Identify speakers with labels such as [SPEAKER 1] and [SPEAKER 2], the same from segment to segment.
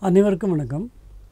[SPEAKER 1] அனைவருக்கும் வணக்கம்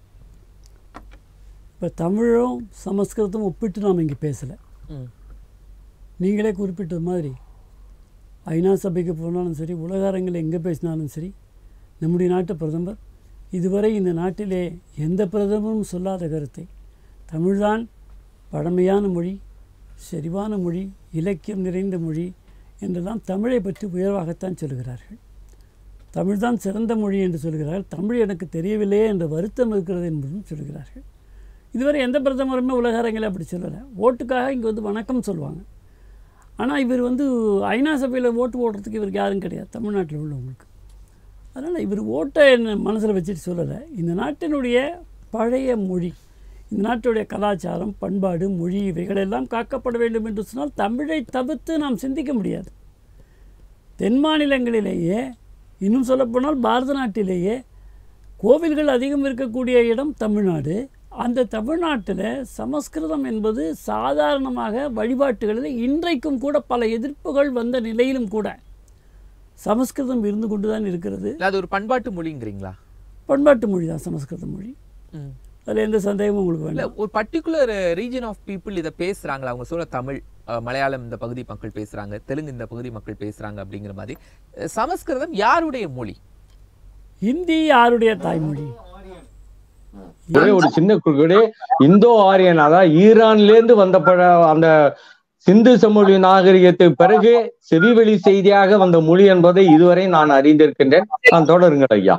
[SPEAKER 1] இப்போ தமிழும் சமஸ்கிருதமும் ஒப்பிட்டு நாம் இங்கே பேசலை
[SPEAKER 2] ம்.
[SPEAKER 1] நீங்களே குறிப்பிட்டது மாதிரி ஐநா சபைக்கு போனாலும் சரி உலக அரங்கில் எங்கே பேசினாலும் சரி நம்முடைய நாட்டு பிரதமர் இதுவரை இந்த நாட்டிலே எந்த பிரதமரும் சொல்லாத கருத்தை தமிழ்தான் பழமையான மொழி செறிவான மொழி இலக்கியம் நிறைந்த மொழி என்றெல்லாம் தமிழை பற்றி உயர்வாகத்தான் சொல்கிறார்கள் தமிழ்தான் சிறந்த மொழி என்று சொல்கிறார்கள் தமிழ் எனக்கு தெரியவில்லையே என்ற வருத்தம் இருக்கிறது என்பதும் சொல்கிறார்கள் இதுவரை எந்த பிரதமருமே உலக அரங்கில் அப்படி சொல்லலை ஓட்டுக்காக இங்கே வந்து வணக்கம் சொல்லுவாங்க ஆனால் இவர் வந்து ஐநா சபையில் ஓட்டு போடுறதுக்கு இவருக்கு யாரும் கிடையாது தமிழ்நாட்டில் உள்ளவங்களுக்கு அதனால் இவர் ஓட்டை என்ன மனசில் வச்சுட்டு சொல்லலை இந்த நாட்டினுடைய பழைய மொழி இந்த நாட்டுடைய கலாச்சாரம் பண்பாடு மொழி இவைகளெல்லாம் காக்கப்பட வேண்டும் என்று சொன்னால் தமிழை தவிர்த்து நாம் சிந்திக்க முடியாது தென் மாநிலங்களிலேயே இன்னும் சொல்லப்போனால் பாரத நாட்டிலேயே கோவில்கள் அதிகம் இருக்கக்கூடிய இடம் தமிழ்நாடு அந்த தமிழ்நாட்டில் சமஸ்கிருதம் என்பது சாதாரணமாக வழிபாட்டுகளில் இன்றைக்கும் கூட பல எதிர்ப்புகள் வந்த நிலையிலும் கூட சமஸ்கிருதம் இருந்து கொண்டு தான் இருக்கிறது
[SPEAKER 2] இல்ல, அது ஒரு பண்பாட்டு மொழிங்கிறீங்களா
[SPEAKER 1] பண்பாட்டு மொழி தான் சமஸ்கிருத மொழி
[SPEAKER 2] ம்.
[SPEAKER 1] அதில் எந்த சந்தேகமும் உங்களுக்கு
[SPEAKER 2] இல்ல
[SPEAKER 1] வேண்டாம்
[SPEAKER 2] ஒரு பர்டிகுலர் ரீஜன் ஆஃப் பீப்புள் இதை பேசுறாங்களா அவங்க சொல்ல தமிழ் அஹ், மலையாளம் இந்த பகுதி மக்கள் பேசுறாங்க தெலுங்கு இந்த பகுதி மக்கள் பேசுறாங்க அப்படிங்கிற மாதிரி அஹ், சமஸ்கிருதம் யாருடைய மொழி
[SPEAKER 1] ஹிந்தி யாருடைய தாய்மொழி
[SPEAKER 3] ஒரே ஒரு சின்ன குறுக்கீடு இந்தோ ஆரியன் அதாவது ஈரான்ல இருந்து வந்த பழ அந்த சிந்து சமொழி நாகரிகத்துக்கு பிறகு செவிவெளி செய்தியாக வந்த மொழி என்பதை இதுவரை நான் அறிந்திருக்கின்றேன் நான் தொடருங்கள் ஐயா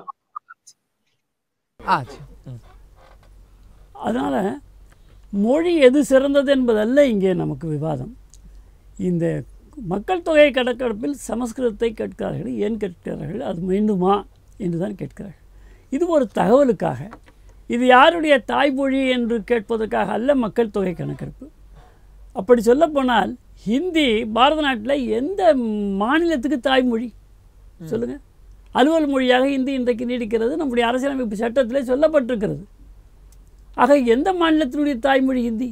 [SPEAKER 2] ஆ சரி. ம்.
[SPEAKER 1] அதனால் மொழி எது சிறந்தது என்பதல்ல இங்கே நமக்கு விவாதம் இந்த மக்கள் தொகை கணக்கெடுப்பில் சமஸ்கிருதத்தை கேட்கிறார்கள் ஏன் கேட்கிறார்கள் அது வேண்டுமா என்று தான் கேட்கிறார்கள் இது ஒரு தகவலுக்காக இது யாருடைய தாய்மொழி என்று கேட்பதற்காக அல்ல மக்கள் தொகை கணக்கெடுப்பு அப்படி சொல்லப்போனால் ஹிந்தி பாரத நாட்டில் எந்த மாநிலத்துக்கு தாய்மொழி சொல்லுங்கள் அலுவல் மொழியாக ஹிந்தி இன்றைக்கு நீடிக்கிறது நம்முடைய அரசியலமைப்பு சட்டத்திலே சொல்லப்பட்டிருக்கிறது ஆக எந்த மாநிலத்தினுடைய தாய்மொழி ஹிந்தி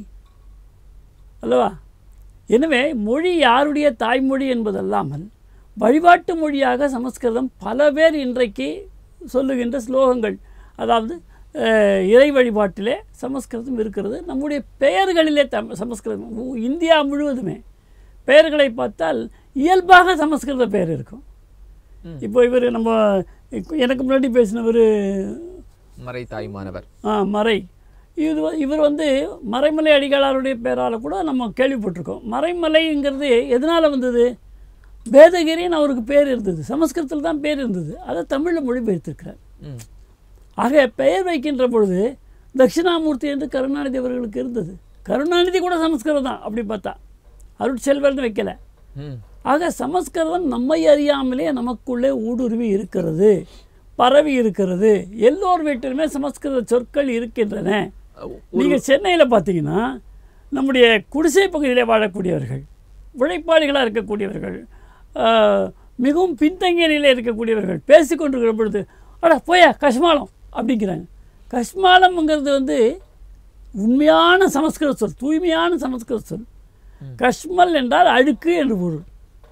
[SPEAKER 1] அல்லவா எனவே மொழி யாருடைய தாய்மொழி என்பதல்லாமல் வழிபாட்டு மொழியாக சமஸ்கிருதம் பல பேர் இன்றைக்கு சொல்லுகின்ற ஸ்லோகங்கள் அதாவது அஹ், இறை வழிபாட்டிலே சமஸ்கிருதம் இருக்கிறது நம்முடைய பெயர்களிலே தம் சமஸ்கிருதம் உ- இந்தியா முழுவதுமே பெயர்களை பார்த்தால் இயல்பாக சமஸ்கிருத பெயர் இருக்கும் இப்போ இவர் நம்ம எனக்கு முன்னாடி பேசினவர்
[SPEAKER 2] மறை தாய்மானவர்
[SPEAKER 1] ஆ மறை இது வ- இவர் வந்து மறைமலை அடிகளாருடைய பேரால் கூட நம்ம கேள்விப்பட்டிருக்கோம் மறைமலைங்கிறது எதனால் வந்தது வேதகிரின்னு அவருக்கு பேர் இருந்தது சமஸ்கிருதத்தில் தான் பேர் இருந்தது அதை தமிழில் மொழிபெயர்த்திருக்கிறார்
[SPEAKER 2] ம்.
[SPEAKER 1] ஆக பெயர் வைக்கின்ற பொழுது தட்சிணாமூர்த்தி என்று கருணாநிதி அவர்களுக்கு இருந்தது கருணாநிதி கூட சமஸ்கிருதம் தான் அப்படி பார்த்தா அருட்செல்வர்னு வைக்கல
[SPEAKER 2] ம்.
[SPEAKER 1] ஆக சமஸ்கிருதம் நம்மை அறியாமலே நமக்குள்ளே ஊடுருவி இருக்கிறது பரவி இருக்கிறது எல்லோர் வீட்டிலுமே சமஸ்கிருத சொற்கள் இருக்கின்றன
[SPEAKER 2] அஹ்,
[SPEAKER 1] நீங்கள் சென்னையில் பார்த்தீங்கன்னா நம்முடைய குடிசை பகுதியிலே வாழக்கூடியவர்கள் உழைப்பாளிகளாக இருக்கக்கூடியவர்கள் ஆஹ், மிகவும் பின்தங்கிய நிலையில் இருக்கக்கூடியவர்கள் பேசிக்கொண்டிருக்கிற பொழுது அட போயா கஷ்மாலம் அப்படிங்கிறாங்க கஷ்மாலம்ங்கிறது வந்து உண்மையான சமஸ்கிருத சொல் தூய்மையான சமஸ்கிருத சொல் கஷ்மல் என்றால் அழுக்கு என்று பொருள்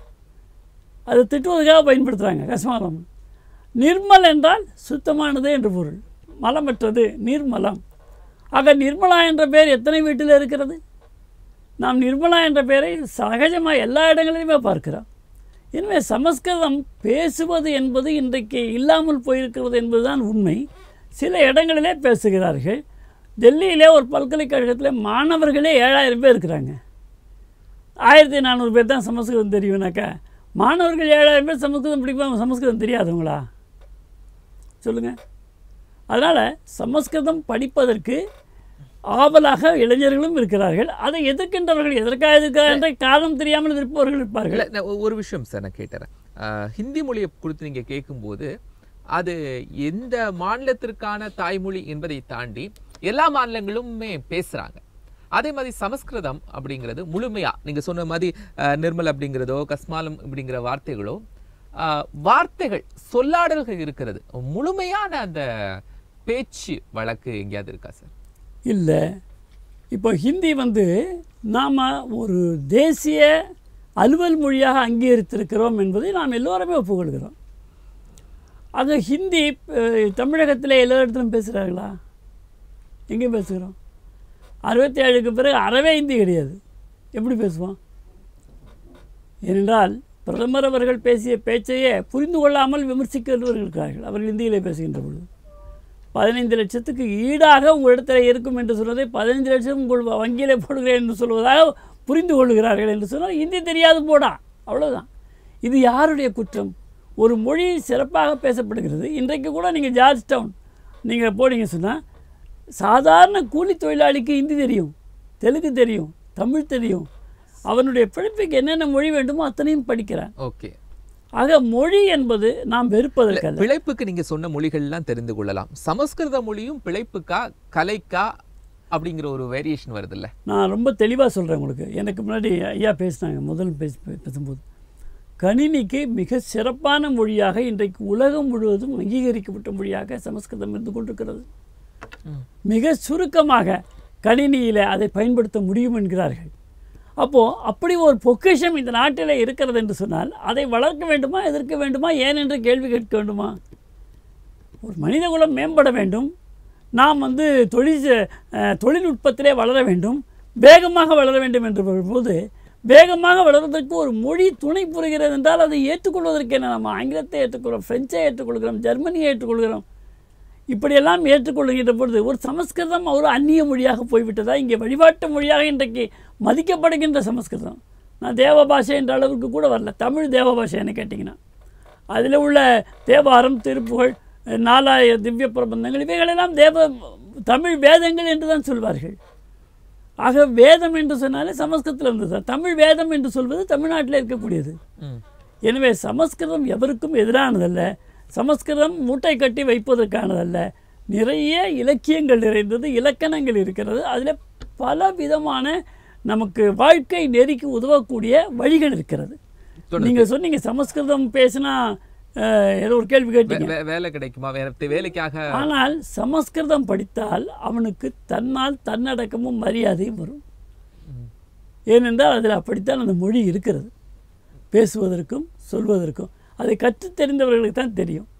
[SPEAKER 1] அதை திட்டுவதற்காக பயன்படுத்துகிறாங்க கஷ்மாலம் நிர்மல் என்றால் சுத்தமானது என்று பொருள் மலமற்றது நீர்மலம் ஆக நிர்மலா என்ற பெயர் எத்தனை வீட்டில் இருக்கிறது நாம் நிர்மலா என்ற பெயரை சகஜமாக எல்லா இடங்களிலுமே பார்க்கிறோம் எனவே சமஸ்கிருதம் பேசுவது என்பது இன்றைக்கு இல்லாமல் போயிருக்கிறது என்பதுதான் உண்மை சில இடங்களிலே பேசுகிறார்கள் டெல்லியிலே ஒரு பல்கலைக்கழகத்தில் மாணவர்களே ஏழாயிரம் பேர் இருக்கிறாங்க ஆயிரத்தி நானூறு பேர் தான் சமஸ்கிருதம் தெரியும்னாக்கா மாணவர்கள் ஏழாயிரம் பேர் சமஸ்கிருதம் படிப்பாங்க சமஸ்கிருதம் தெரியாதவங்களா சொல்லுங்கள் அதனால் சமஸ்கிருதம் படிப்பதற்கு ஆவலாக இளைஞர்களும் இருக்கிறார்கள் அதை எதிர்க்கின்றவர்கள் எதற்காக எதிர்க்கிறார்கள் என்ற காரணம் தெரியாமல் இருப்பவர்கள் இருப்பார்கள்
[SPEAKER 2] இல்ல நான் ஒ- ஒரு விஷயம் சார் நான் கேட்டுறேன் அஹ், ஹிந்தி மொழியை குறித்து நீங்க கேட்கும்போது அது எந்த மாநிலத்திற்கான தாய்மொழி என்பதை தாண்டி எல்லா மாநிலங்களுமே பேசுறாங்க அதே மாதிரி சமஸ்கிருதம் அப்படிங்கிறது முழுமையா நீங்க சொன்ன மாதிரி அஹ், நிர்மல் அப்படிங்கிறதோ கஸ்மாலம் அப்படிங்கிற வார்த்தைகளோ அஹ், வார்த்தைகள் சொல்லாடல்கள் இருக்கிறது முழுமையான அந்த பேச்சு வழக்கு எங்கேயாவது இருக்கா சார்
[SPEAKER 1] இல்லை இப்போ ஹிந்தி வந்து நாம் ஒரு தேசிய அலுவல் மொழியாக அங்கீகரித்திருக்கிறோம் என்பதை நாம் எல்லோருமே ஒப்புக்கொள்கிறோம் ஆக ஹிந்தி அஹ், தமிழகத்தில் எல்லா இடத்துலையும் பேசுகிறாங்களா எங்கே பேசுகிறோம் அறுபத்தி ஏழுக்கு பிறகு அறவே ஹிந்தி கிடையாது எப்படி பேசுவோம் ஏனென்றால் பிரதமர் அவர்கள் பேசிய பேச்சையே புரிந்து கொள்ளாமல் விமர்சிக்கிறவர்கள் இருக்கிறார்கள் அவர்கள் இந்தியிலே பேசுகின்ற பொழுது பதினைந்து லட்சத்துக்கு ஈடாக உங்களிடத்தில் இருக்கும் என்று சொல்வதை பதினைந்து லட்சம் உங்கள் வங்கியிலே போடுகிறேன் என்று சொல்வதாக புரிந்து கொள்கிறார்கள் என்று சொன்னால் ஹிந்தி தெரியாது போடா அவ்வளவுதான் இது யாருடைய குற்றம் ஒரு மொழி சிறப்பாக பேசப்படுகிறது இன்றைக்கு கூட நீங்கள் ஜார்ஜ் டவுன் நீங்கள் போனீங்க சொன்னால் சாதாரண கூலி தொழிலாளிக்கு ஹிந்தி தெரியும் தெலுங்கு தெரியும் தமிழ் தெரியும் அவனுடைய பிழைப்புக்கு என்னென்ன மொழி வேண்டுமோ அத்தனையும் படிக்கிறான்
[SPEAKER 2] ஓகே
[SPEAKER 1] ஆக மொழி என்பது நாம் வெறுப்பதற்கல்ல
[SPEAKER 2] பிழைப்புக்கு நீங்க சொன்ன மொழிகள்லாம் தெரிந்து கொள்ளலாம் சமஸ்கிருத மொழியும் பிழைப்புக்கா கலைக்கா அப்படிங்கிற ஒரு வேரியேஷன் வருதுல்ல
[SPEAKER 1] நான் ரொம்ப தெளிவாக சொல்கிறேன் உங்களுக்கு எனக்கு முன்னாடி ஐயா பேசினாங்க முதல் பேசி பேசும்போது கணினிக்கு மிக சிறப்பான மொழியாக இன்றைக்கு உலகம் முழுவதும் அங்கீகரிக்கப்பட்ட மொழியாக சமஸ்கிருதம் இருந்து கொண்டிருக்கிறது
[SPEAKER 2] ம்.
[SPEAKER 1] மிக சுருக்கமாக கணினியில் அதை பயன்படுத்த முடியும் என்கிறார்கள் அப்போது அப்படி ஒரு பொக்கிஷம் இந்த நாட்டில் இருக்கிறது என்று சொன்னால் அதை வளர்க்க வேண்டுமா எதிர்க்க வேண்டுமா ஏன் என்று கேள்வி கேட்க வேண்டுமா ஒரு மனித குலம் மேம்பட வேண்டும் நாம் வந்து தொழில் அஹ், தொழில்நுட்பத்திலே வளர வேண்டும் வேகமாக வளர வேண்டும் என்று வரும்போது வேகமாக வளர்வதற்கு ஒரு மொழி துணை புரிகிறது என்றால் அதை ஏற்றுக்கொள்வதற்கு என்ன நம்ம ஆங்கிலத்தை ஏற்றுக்கொள்கிறோம் பிரெஞ்சை ஏற்றுக்கொள்கிறோம் ஜெர்மனியை ஏற்றுக்கொள்கிறோம் இப்படியெல்லாம் ஏற்றுக்கொள்கின்ற பொழுது ஒரு சமஸ்கிருதம் ஒரு அந்நிய மொழியாக போய்விட்டதா இங்கே வழிபாட்டு மொழியாக இன்றைக்கு மதிக்கப்படுகின்ற சமஸ்கிருதம் நான் தேவ பாஷை என்ற அளவுக்கு கூட வரல தமிழ் தேவ பாஷை என்ன கேட்டிங்கன்னா அதில் உள்ள தேவாரம் திருப்புகழ் நாலாய திவ்ய பிரபந்தங்கள் இவைகளெல்லாம் தேவ தமிழ் வேதங்கள் என்று தான் சொல்வார்கள் ஆக வேதம் என்று சொன்னாலே சமஸ்கிருதத்தில் இருந்தது தான் தமிழ் வேதம் என்று சொல்வது தமிழ்நாட்டில் இருக்கக்கூடியது
[SPEAKER 2] ம்.
[SPEAKER 1] எனவே சமஸ்கிருதம் எவருக்கும் எதிரானதல்ல சமஸ்கிருதம் மூட்டை கட்டி வைப்பதற்கானதல்ல நிறைய இலக்கியங்கள் நிறைந்தது இலக்கணங்கள் இருக்கிறது அதில் பல விதமான நமக்கு வாழ்க்கை நெறிக்கு உதவக்கூடிய வழிகள் இருக்கிறது
[SPEAKER 2] தொடர்ந்து.
[SPEAKER 1] நீங்க சொன்னீங்க சமஸ்கிருதம் பேசினா அஹ், ஏதோ ஒரு கேள்வி கேட்டீங்க
[SPEAKER 2] வே- வே- வேலை கிடைக்குமா வேற வேலைக்காக
[SPEAKER 1] ஆனால் சமஸ்கிருதம் படித்தால் அவனுக்கு தன்னால் தன்னடக்கமும் மரியாதையும் வரும் ஏனென்றால் அதில் அப்படித்தான் அந்த மொழி இருக்கிறது பேசுவதற்கும் சொல்வதற்கும் அதை கற்றுத் தெரிந்தவர்களுக்கு தான் தெரியும்